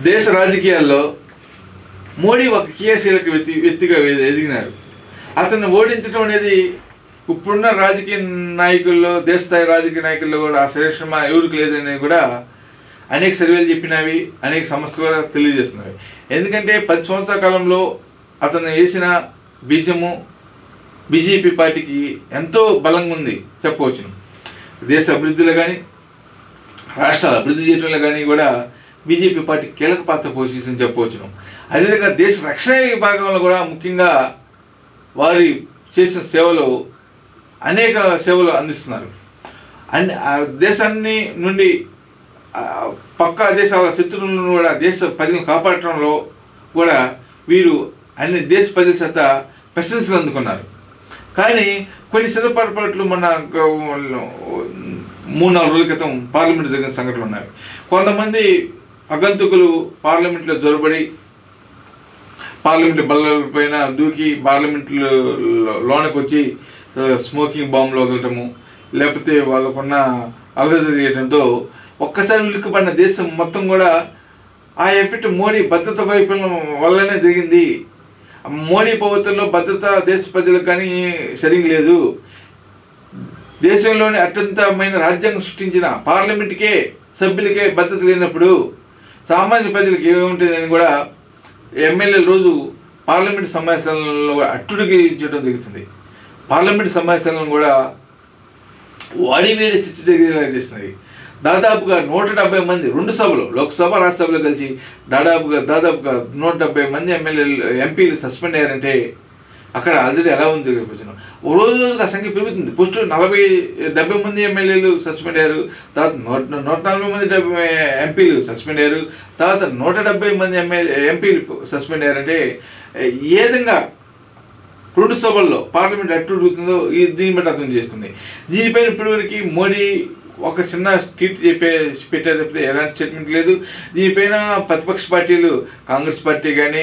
దేశ రాజకీయాల్లో మోడీ ఒక క్రియాశీలక వ్యక్తి వ్యక్తిగా ఎది- ఎదిగినారు అతన్ని ఓడించడం అనేది ఇప్పుడున్న రాజకీయ నాయకుల్లో దేశ స్థాయి రాజకీయ నాయకుల్లో కూడా ఆ శ్రేష్ఠమ ఎవరికి లేదని కూడా అనేక సర్వేలు చెప్పినవి అనేక సంస్థలు కూడా తెలియజేస్తున్నవి ఎందుకంటే పది సంవత్సరాల కాలంలో అతను వేసిన బీజము బీజేపీ పార్టీకి ఎంతో బలంగా ఉంది చెప్పవచ్చును దేశ అభివృద్ధిలో కానీ రాష్ట్రాల అభివృద్ధి చేయడంలో కానీ కూడా బీజేపీ పార్టీ కీలక పాత్ర పోషించిందని చెప్పవచ్చును అదేవిధంగా దేశ రక్షణ విభాగంలో కూడా ముఖ్యంగా వారి చేసిన సేవలు అనేక సేవలు అందిస్తున్నారు అన్ని ఆ దేశాన్ని నుండి ఆ, పక్క దేశాల శత్రువులను కూడా దేశ ప్రజలను కాపాడటంలో కూడా వీరు అన్ని దేశ ప్రజల చేత ప్రశంసలు అందుకున్నారు కానీ కొన్ని సిరపరపాట్లు మన గ- మూడు నాలుగు రోజుల క్రితం పార్లమెంట్ జరిగిన సంఘటనలు ఉన్నాయి కొంతమంది అగంతుకులు పార్లమెంట్లో జొరబడి పార్లమెంట్ బల్ల పైన దూకి పార్లమెంట్ లోనకి వచ్చి ఆ, స్మోకింగ్ బాంబులు వదలటము లేకపోతే వాళ్ళకున్న అలజడి చేయడంతో ఒక్కసారి ఉలిక్కిపడిన దేశం మొత్తం కూడా ఆ ఎఫెక్ట్ మోడీ భద్రత వైఫల్యం వల్లనే జరిగింది మోడీ ప్రభుత్వంలో భద్రత దేశ ప్రజలకు కానీ సరిగ్గా లేదు దేశంలోని అత్యంతమైన రాజ్యాంగం సృష్టించిన పార్లమెంట్కే సభ్యులకే భద్రత లేనప్పుడు సామాన్య ప్రజలకు ఏముంటుందని కూడా ఎమ్మెల్యేలు రోజు పార్లమెంట్ సమావేశాలలో అట్టుడిగించడం జరుగుతుంది పార్లమెంట్ సమావేశాలను కూడా వాడి వేడి శిక్ష జరిగేలా చేసినాయి దాదాపుగా నూట డెబ్బై మంది రెండు సభలు లోక్సభ రాజ్యసభలో కలిసి దాదాపుగా దాదాపుగా నూట డెబ్బై మంది ఎమ్మెల్యేలు ఎంపీలు సస్పెండ్ అయ్యారంటే అక్కడ ఆల్రెడీ ఎలా ఉంది చూపించాను ఓ రోజు రోజుకు ఆ సంఖ్య పెరుగుతుంది ఫస్ట్ నలభై డెబ్బై మంది ఎమ్మెల్యేలు సస్పెండ్ అయ్యారు తర్వాత నూట నూట నలభై మంది డెబ్బై ఎంపీలు సస్పెండ్ అయ్యారు తర్వాత నూట డెబ్బై మంది ఎమ్మెల్యే ఎంపీలు సస్పెండ్ అయ్యారంటే ఏ విధంగా రెండు సభల్లో పార్లమెంట్ ఎట్టు జరుగుతుందో ఈ దీన్ని బట్టి అర్థం చేసుకుంది దీనిపైన ఇప్పటివరకు మోడీ ఒక చిన్న ట్వీట్ చెప్పే పెట్టారు తప్పితే ఎలాంటి స్టేట్మెంట్ లేదు దీనిపైన ప్రతిపక్ష పార్టీలు కాంగ్రెస్ పార్టీ కానీ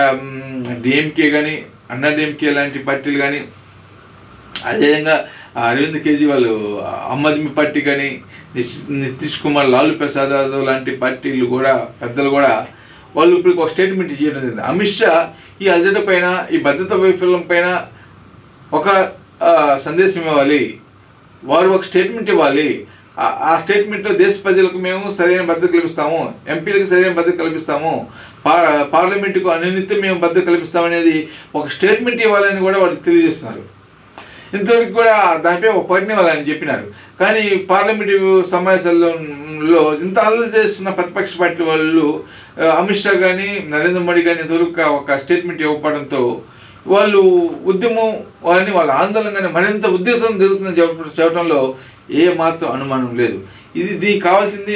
డిఎంకే కానీ అన్నా డిఎంకే లాంటి పార్టీలు కానీ అదేవిధంగా అరవింద్ కేజ్రీవాల్ ఆమ్ ఆద్మీ పార్టీ కానీ నిష్- నితీష్ కుమార్ లాలూ ప్రసాద్ యాదవ్ లాంటి పార్టీలు కూడా పెద్దలు కూడా వాళ్ళు ఇప్పుడు ఒక స్టేట్మెంట్ చేయడం జరిగింది అమిత్ షా ఈ అజెండా పైన ఈ భద్రత వైఫల్యం పైన ఒక ఆ, సందేశం ఇవ్వాలి వారు ఒక స్టేట్మెంట్ ఇవ్వాలి ఆ- ఆ స్టేట్మెంట్లో దేశ ప్రజలకు మేము సరైన భద్రత కల్పిస్తాము ఎంపీలకు సరైన భద్రత కల్పిస్తాము పార్ పార్లమెంటుకు అనునిత్యం మేము భద్రత కల్పిస్తామనేది ఒక స్టేట్మెంట్ ఇవ్వాలని కూడా వాళ్ళు తెలియజేస్తున్నారు ఇంతవరకు కూడా దానిపై ఒక ప్రకటన ఇవ్వాలని చెప్పినారు కానీ పార్లమెంటు సమావేశాల్లో లో ఇంత అల్లరి చేస్తున్న ప్రతిపక్ష పార్టీ వాళ్ళు ఆ, అమిత్ షా కానీ నరేంద్ర మోడీ కానీ ఇంతవరకు ఒక స్టేట్మెంట్ ఇవ్వకపోవడంతో వాళ్ళు ఉద్యమం వాళ్ళని వాళ్ళ ఆందోళన కానీ మరింత ఉద్యోగం జరుగుతుందని చెప్ప- చెప్పడంలో ఏ మాత్రం అనుమానం లేదు ఇది దీనికి కావాల్సింది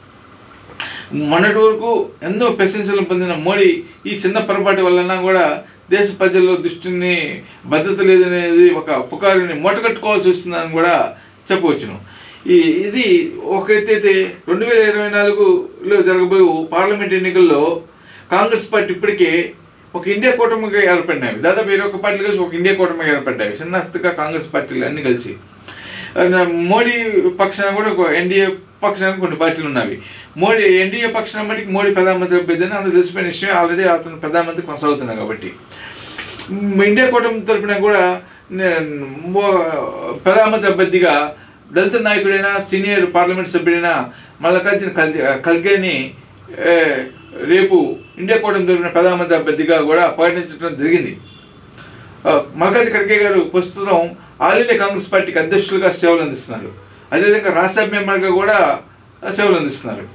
మొన్నటి వరకు ఎన్నో ప్రశంసలు పొందిన మోడీ ఈ చిన్న పొరపాటు వలన కూడా దేశ ప్రజల దృష్టిని భద్రత లేదనేది ఒక పుకారుని మూటగట్టుకోవాల్సి వస్తుందని కూడా చెప్పవచ్చును ఈ ఇది ఒక ఎత్తైతే రెండు వేల ఇరవై నాలుగులో జరగబోయే పార్లమెంట్ ఎన్నికల్లో కాంగ్రెస్ పార్టీ ఇప్పటికే ఒక ఇండియా కూటమిగా ఏర్పడినవి దాదాపు ఇరవై ఒక పార్టీలు కలిసి ఒక ఇండియా కూటమిగా ఏర్పడ్డాయి చిన్నస్తగా కాంగ్రెస్ పార్టీలు అన్ని కలిసి ఆ, మోడీ పక్షాన కూడా ఒక ఎన్డీఏ పక్షాన కొన్ని పార్టీలు ఉన్నవి మోడీ ఎన్డీఏ పక్షాన మటుకు మోడీ ప్రధానమంత్రి అభ్యర్థి అందరూ తెలిసిపోయిన విషయం ఆల్రెడీ అతను ప్రధానమంత్రి కొనసాగుతున్నాడు కాబట్టి మ్, ఇండియా కూటమి తరపున కూడా నే- మో- ప్రధానమంత్రి అభ్యర్థిగా దళిత నాయకుడైన సీనియర్ పార్లమెంట్ సభ్యుడైన మల్లికార్జున ఖల్గే ఖల్గేని ఏ, రేపు ఇండియా కూటమి తరపున ప్రధానమంత్రి అభ్యర్థిగా కూడా ప్రకటించడం జరిగింది ఆ, మల్లికార్జున ఖర్గే గారు ప్రస్తుతం ఆల్ ఇండియా కాంగ్రెస్ పార్టీకి అధ్యక్షులుగా సేవలు అందిస్తున్నారు అదేవిధంగా రాజ్యసభ మెంబర్గా కూడా సేవలు అందిస్తున్నారు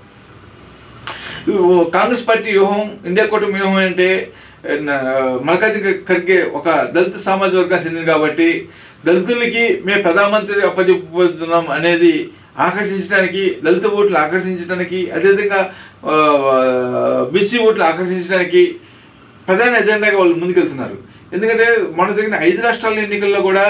ఓ కాంగ్రెస్ పార్టీ వ్యూహం ఇండియా కూటమి వ్యూహం అంటే న- మల్లికార్జున ఖర్గే ఒక దళిత సామాజిక వర్గానికి చెందింది కాబట్టి దళితులకి మేము ప్రధానమంత్రి అప్పచెప్పుతున్నాం అనేది ఆకర్షించడానికి దళిత ఓట్లు ఆకర్షించడానికి అదేవిధంగా బీసీ ఓట్లు ఆకర్షించడానికి ప్రధాన ఎజెండాగా వాళ్ళు ముందుకెళ్తున్నారు ఎందుకంటే మన జరిగిన ఐదు రాష్ట్రాల ఎన్నికల్లో కూడా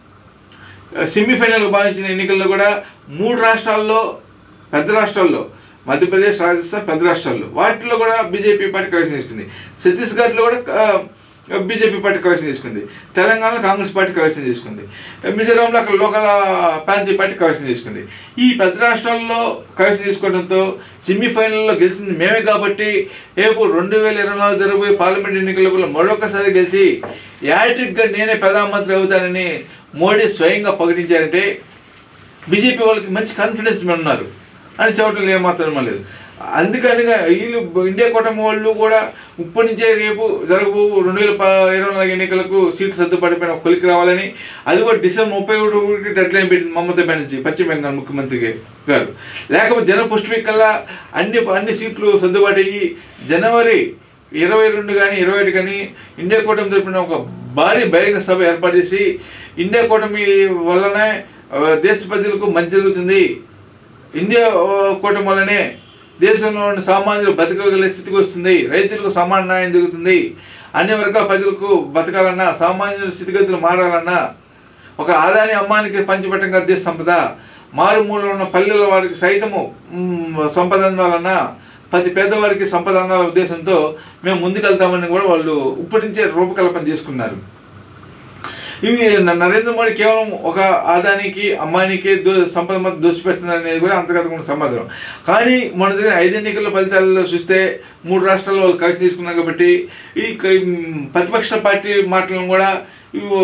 సెమీఫైనల్ భావించిన ఎన్నికల్లో కూడా మూడు రాష్ట్రాల్లో పెద్ద రాష్ట్రాల్లో మధ్యప్రదేశ్ రాజస్థాన్ పెద్ద రాష్ట్రాల్లో వాటిలో కూడా బీజేపీ పార్టీ ప్రవేశిస్తుంది ఛత్తీస్గఢ్లో కూడా ఆ, బీజేపీ పార్టీ కైవసం చేసుకుంది తెలంగాణలో కాంగ్రెస్ పార్టీ కైవసం చేసుకుంది మిజోరాంలో అక్కడ లోకల్ ప్రాంతీయ పార్టీ కైవసం చేసుకుంది ఈ పెద్ద రాష్ట్రాల్లో కైవసం చేసుకోవడంతో సెమీఫైనల్లో గెలిచింది మేమే కాబట్టి రేపు రెండు వేల ఇరవై నాలుగు జరగబోయే పార్లమెంట్ ఎన్నికలకు మరొకసారి గెలిచి యాట్రిక్గా నేనే ప్రధానమంత్రి అవుతానని మోడీ స్వయంగా ప్రకటించారంటే బీజేపీ వాళ్ళకి మంచి కాన్ఫిడెన్స్ మీద ఉన్నారు అని చెప్పడం ఏమాత్రం లేదు అందుకని వీళ్ళు ఇండియా కూటమి వాళ్ళు కూడా ఇప్పటి నుంచే రేపు జరగబో రెండు వేల ప- ఇరవై నాలుగు ఎన్నికలకు సీట్లు సర్దుపడిపోయిన ఒక కొలికి రావాలని అది కూడా డిసెంబర్ ముప్పై ఒకటి డెడ్ లైన్ పెట్టింది మమతా బెనర్జీ పశ్చిమ బెంగాల్ ముఖ్యమంత్రి గారు లేకపోతే జన పుష్టి కల్లా అన్ని అన్ని సీట్లు సర్దుబాటు అయ్యి జనవరి ఇరవై రెండు కానీ ఇరవై ఒకటి కానీ ఇండియా కూటమి తరపున ఒక భారీ బహిరంగ సభ ఏర్పాటు చేసి ఇండియా కూటమి వల్లనే ఆ, దేశ ప్రజలకు మంచి జరుగుతుంది ఇండియా ఆ, కూటమి వల్లనే దేశంలో ఉన్న సామాన్యులు బతకగల స్థితికి వస్తుంది రైతులకు సమాన న్యాయం జరుగుతుంది అన్ని వర్గాల ప్రజలకు బతకాలన్నా సామాన్యుల స్థితిగతులు మారాలన్నా ఒక ఆదాని అమ్మానికి పంచిపెట్టంగా దేశ సంపద మారుమూల ఉన్న పల్లెల వారికి సైతము మ్, సంపద అందాలన్నా ప్రతి పేదవారికి సంపద అందాల ఉద్దేశంతో మేము ముందుకెళ్తామని కూడా వాళ్ళు ఇప్పటి నుంచే రూపకల్పన చేసుకున్నారు ఇవి న- నరేంద్ర మోడీ కేవలం ఒక ఆదానికి అమ్మానికి దో సంపద మధ్య దోషిపెడుతున్నారు అనేది కూడా అంతర్గతంగా ఉన్న సమాచారం కానీ మన దగ్గర ఐదు ఎన్నికల ఫలితాలలో చూస్తే మూడు రాష్ట్రాల్లో వాళ్ళు కలిసి తీసుకున్నారు కాబట్టి ఈ క- మ్, ప్రతిపక్ష పార్టీ మాటలను కూడా ఇవి,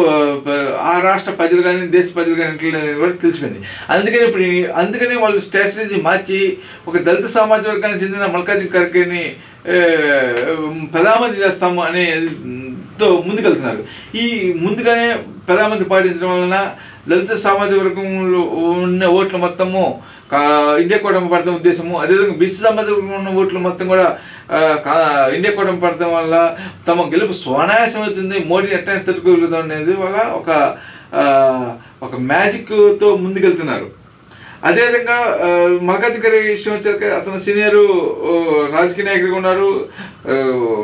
ఆ రాష్ట్ర ప్రజలు కానీ దేశ ప్రజలు కానీ ఎట్లా కూడా తెలిసిపోయింది అందుకని ఇప్పుడు ఈ- అందుకనే వాళ్ళు స్ట్రాటజీ మార్చి ఒక దళిత సమాజ వర్గానికి చెందిన మల్కాజిన్ ఖర్గేని ఏ, ప్రధానమంత్రి చేస్తాము అనే తో ముందుకెళ్తున్నారు ఈ ముందుగానే ప్రధానమంత్రి పాటించడం వలన దళిత సామాజిక వర్గంలో ఉన్న ఓట్ల మొత్తము కా- ఇండియా కూటమి పడతాం ఉద్దేశము అదేవిధంగా బీసీ సామాజిక వర్గంలో ఉన్న ఓట్లు మొత్తం కూడా ఆ, కా- ఇండియా కూటమి పడటం వల్ల తమ గెలుపు స్వనాయాసం అవుతుంది మోడీ ఎట్లా తట్టుకోగలుగుతాం అనేది వల్ల ఒక ఆ, ఒక మ్యాజిక్తో ముందుకెళ్తున్నారు అదేవిధంగా ఆ, మల్కాజ్ గారి విషయం వచ్చాక అతను సీనియర్ రాజకీయ నాయకుడిగా ఉన్నారు ఆ,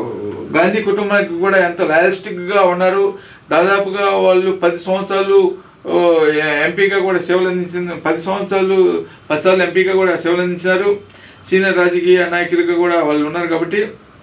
గాంధీ కుటుంబానికి కూడా ఎంతో రియలిస్టిక్ గా ఉన్నారు దాదాపుగా వాళ్ళు పది సంవత్సరాలు ఆ, ఎంపీగా కూడా సేవలు అందించిన పది సంవత్సరాలు పది సార్లు ఎంపీగా కూడా సేవలు అందించినారు సీనియర్ రాజకీయ నాయకులుగా కూడా వాళ్ళు ఉన్నారు కాబట్టి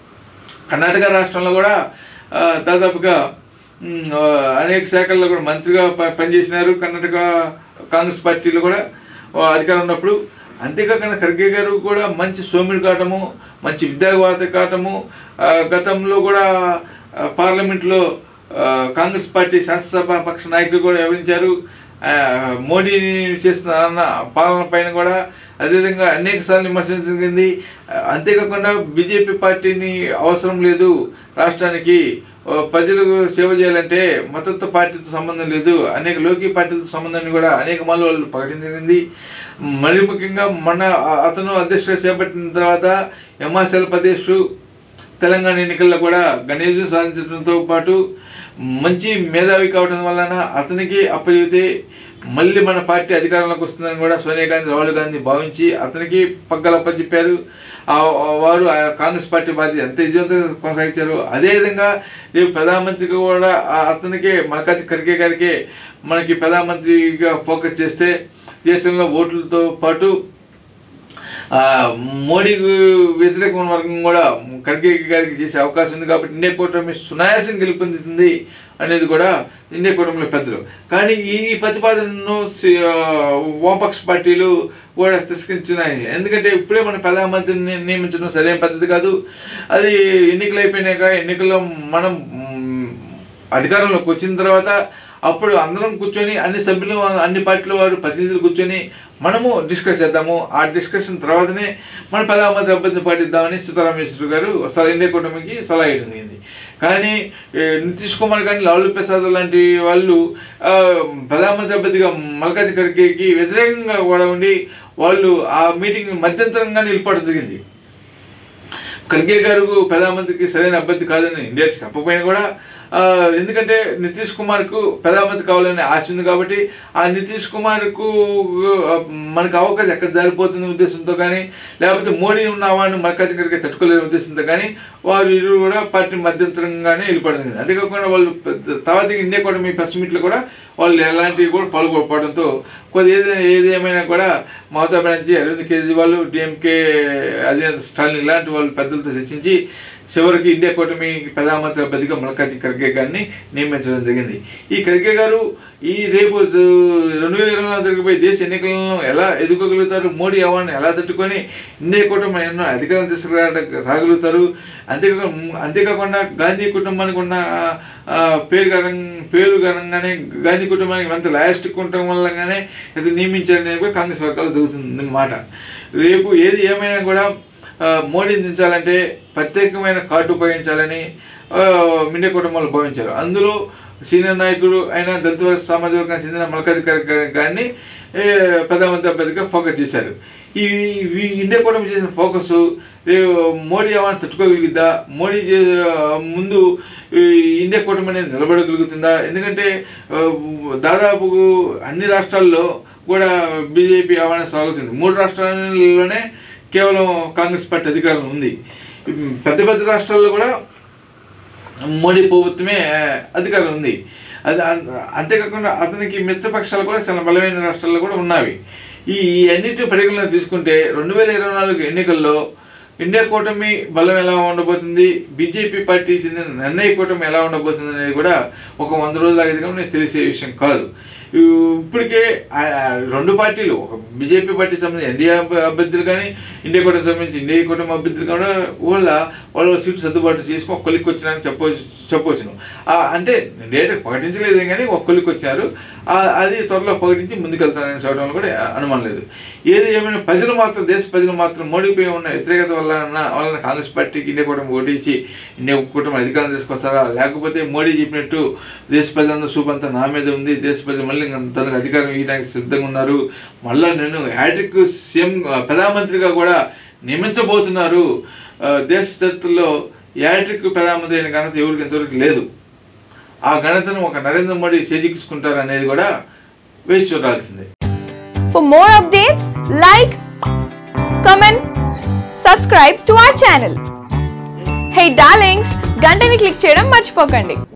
కర్ణాటక రాష్ట్రంలో కూడా ఆ, దాదాపుగా మ్, ఆ, అనేక శాఖల్లో కూడా మంత్రిగా ప- పనిచేసినారు కర్ణాటక కాంగ్రెస్ పార్టీలో కూడా ఆ, అధికారం ఉన్నప్పుడు అంతేకాకుండా ఖర్గే గారు కూడా మంచి సోమిడి కావటము మంచి విద్యావాత కావటము ఆ, గతంలో కూడా ఆ, పార్లమెంట్లో ఆ, కాంగ్రెస్ పార్టీ శాసనసభ పక్ష నాయకులు కూడా వివరించారు ఆ, మోడీ చేస్తున్న అన్న పాలన పైన కూడా అదేవిధంగా అనేక సార్లు విమర్శించడం జరిగింది ఆ, అంతేకాకుండా బీజేపీ పార్టీని అవసరం లేదు రాష్ట్రానికి ఓ, ప్రజలకు సేవ చేయాలంటే మతత్వ పార్టీతో సంబంధం లేదు అనేక లోకీ పార్టీలతో సంబంధాన్ని కూడా అనేక మార్లు వాళ్ళు ప్రకటించడం జరిగింది మరి ముఖ్యంగా మన ఆ- అతను అధ్యక్షుడు చేపట్టిన తర్వాత హిమాచల్ ప్రదేశ్ తెలంగాణ ఎన్నికల్లో కూడా గణేశం సాధించడంతో పాటు మంచి మేధావి కావడం వలన అతనికి అప్పచెబితే మళ్ళీ మన పార్టీ అధికారంలోకి వస్తుందని కూడా సోనియా గాంధీ రాహుల్ గాంధీ భావించి అతనికి పగ్గలు అప్పచెప్పారు ఆ ఆ వారు ఆ కాంగ్రెస్ పార్టీ బాధ్యత ఎంత విజయవంతంగా కొనసాగించారు అదేవిధంగా రేపు ప్రధానమంత్రిగా కూడా ఆ- అతనికే మల్కాజ్ ఖర్గే గారికి మనకి ప్రధానమంత్రిగా ఫోకస్ చేస్తే దేశంలో ఓట్లతో పాటు ఆ, మోడీకి వ్యతిరేక వర్గం కూడా ఖర్గే గారికి చేసే అవకాశం ఉంది కాబట్టి ఇండియా కూటమి సునాయాసం గెలుపొందుతుంది అనేది కూడా ఇండియా కూటమిలో పెద్దలు కానీ ఈ ప్రతిపాదనను సి- ఆ, వామపక్ష పార్టీలు కూడా తిరస్కరించినాయి ఎందుకంటే ఇప్పుడే మన ప్రధానమంత్రిని నియమించడం సరైన పద్ధతి కాదు అది ఎన్నికలు అయిపోయినాక ఎన్నికల్లో మనం మ్, అధికారంలోకి వచ్చిన తర్వాత అప్పుడు అందరం కూర్చొని అన్ని సభ్యులు అన్ని పార్టీల వారు ప్రతినిధులు కూర్చొని మనము డిస్కస్ చేద్దాము ఆ డిస్కషన్ తర్వాతనే మన ప్రధానమంత్రి అభ్యర్థిని పాటిద్దామని సీతారామేశ్వర గారు సలహా ఇండియా కూటమికి సలహా ఇవ్వడం జరిగింది కానీ ఏ, నితీష్ కుమార్ కానీ లాలూ ప్రసాద్ లాంటి వాళ్ళు ఆ, ప్రధానమంత్రి అభ్యర్థిగా మల్కాజ్ ఖర్గేకి వ్యతిరేకంగా కూడా ఉండి వాళ్ళు ఆ మీటింగ్ మధ్యంతరంగా నిలపడం జరిగింది ఖర్గే గారు ప్రధానమంత్రికి సరైన అభ్యర్థి కాదని ఇండియా చెప్పకపోయినా కూడా ఆ, ఎందుకంటే నితీష్ కుమార్కు ప్రధానమంత్రి కావాలని ఆశ ఉంది కాబట్టి ఆ నితీష్ కుమార్కు ఆ, మనకు అవకాశం ఎక్కడ జారిపోతున్న ఉద్దేశంతో కానీ లేకపోతే మోడీ ఉన్న వాడిని మల్కాజ్ గారికి తట్టుకోలేని ఉద్దేశంతో కానీ వారు ఇరు కూడా పార్టీ మధ్యంతరంగానే వెళ్ళిపోవడం అంతేకాకుండా వాళ్ళు పెద్ద- తర్వాత ఇండియా కూడా మీ ప్రెస్ మీట్లో కూడా వాళ్ళు ఎలాంటివి కూడా పాల్గొనడంతో కొద్ది ఏది ఏది ఏమైనా కూడా మమతా బెనర్జీ అరవింద్ కేజ్రీవాల్ డిఎంకే అధినేత స్టాలిన్ ఇలాంటి వాళ్ళు పెద్దలతో చర్చించి చివరికి ఇండియా కూటమి ప్రధానమంత్రి అభ్యర్థిగా మల్కాజీ ఖర్గే గారిని నియమించడం జరిగింది ఈ ఖర్గే గారు ఈ రేపు రెండు వేల ఇరవై నాలుగు జరిగిపోయి దేశ ఎన్నికలను ఎలా ఎదుర్కోగలుగుతారు మోడీ అవార్డుని ఎలా తట్టుకొని ఇండియా కూటమి ఎన్నో అధికారం తీసుకురా రాగలుగుతారు అంతేకాకుండా అంతేకాకుండా గాంధీ కుటుంబానికి ఉన్న ఆ, పేరు కారణం పేరు కారణంగానే గాంధీ కుటుంబానికి ఎంత లాస్ట్ కుటుంబం వల్లగానే ఇది నియమించారని కూడా కాంగ్రెస్ వర్గాలు దిగుతుంది మాట రేపు ఏది ఏమైనా కూడా ఆ, మోడీని దించాలంటే ప్రత్యేకమైన కార్డు ఉపయోగించాలని ఆ, ఇండియా కుటుంబాలు భావించారు అందులో సీనియర్ నాయకుడు అయిన దళిత వర్గ సామాజిక వర్గానికి చెందిన మల్కాజ్ గారిని ఏ, ప్రధానమంత్రి అభ్యర్థిగా ఫోకస్ చేశారు ఈ ఈ ఇండియా కూటమి చేసిన ఫోకస్ రేపు మోడీ ఏమైనా తట్టుకోగలిగిద్దా మోడీ చే- ముందు ఈ ఇండియా కూటమి అనేది నిలబడగలుగుతుందా ఎందుకంటే ఆ, దాదాపు అన్ని రాష్ట్రాల్లో కూడా బీజేపీ ఆహ్వానం సాగుతుంది మూడు రాష్ట్రాల్లోనే కేవలం కాంగ్రెస్ పార్టీ అధికారం ఉంది పెద్ద పెద్ద రాష్ట్రాల్లో కూడా మోడీ ప్రభుత్వమే అధికారం ఉంది అది అం- అంతేకాకుండా అతనికి మిత్రపక్షాలు కూడా చాలా బలమైన రాష్ట్రాల్లో కూడా ఉన్నవి ఈ ఈ అన్నిటి పరిగణన తీసుకుంటే రెండు వేల ఇరవై నాలుగు ఎన్నికల్లో ఇండియా కూటమి బలం ఎలా ఉండబోతుంది బీజేపీ పార్టీ చెందిన నిర్ణయ కూటమి ఎలా ఉండబోతుంది అనేది కూడా ఒక వంద రోజుల ఆగేదిగా మనకి తెలిసే విషయం కాదు ఇప్పటికే ఆ రెండు పార్టీలు ఒక బీజేపీ పార్టీ సంబంధించి ఎన్డీఏ అభ్యర్థులు కానీ ఇండియా కూటమి సంబంధించి ఇండియా కూటమి అభ్యర్థులు కూడా వాళ్ళ వాళ్ళ సీటు సర్దుబాటు చేసుకుని ఒక కొలిక్కి వచ్చినారని చెప్పవచ్చు చెప్పవచ్చును ఆ, అంటే డేట్ ప్రకటించలేదు కానీ ఒక కొలిక్కి వచ్చారు ఆ, అది త్వరలో ప్రకటించి ముందుకెళ్తారని చెప్పడంలో కూడా అనుమానం లేదు ఏది ఏమైనా ప్రజలు మాత్రం దేశ ప్రజలు మాత్రం మోడీపై ఉన్న వ్యతిరేకత వల్ల వలన కాంగ్రెస్ పార్టీకి ఇండియా కూటమి ఓటేసి ఇండియా కూటమి అధికారం తీసుకొస్తారా లేకపోతే మోడీ చెప్పినట్టు దేశ ప్రజలందరూ సూప్ అంతా నా మీద ఉంది దేశ ప్రజలు మళ్ళీ తనకు అధికారం ఇవ్వడానికి సిద్ధంగా ఉన్నారు మళ్ళా నేను హ్యాట్రిక్ సీఎం ప్రధానమంత్రిగా కూడా నియమించబోతున్నారు ఆ, దేశ చరిత్రలో హ్యాట్రిక్ ప్రధానమంత్రి అయిన ఘనత ఎవరికి ఇంతవరకు లేదు ఆ ఘనతను ఒక నరేంద్ర మోడీ చేజిక్కుంటారు అనేది కూడా వేచి చూడాల్సిందే For more updates, like, comment, subscribe to our channel. Hey darlings, గంటని click చేయడం మర్చిపోకండి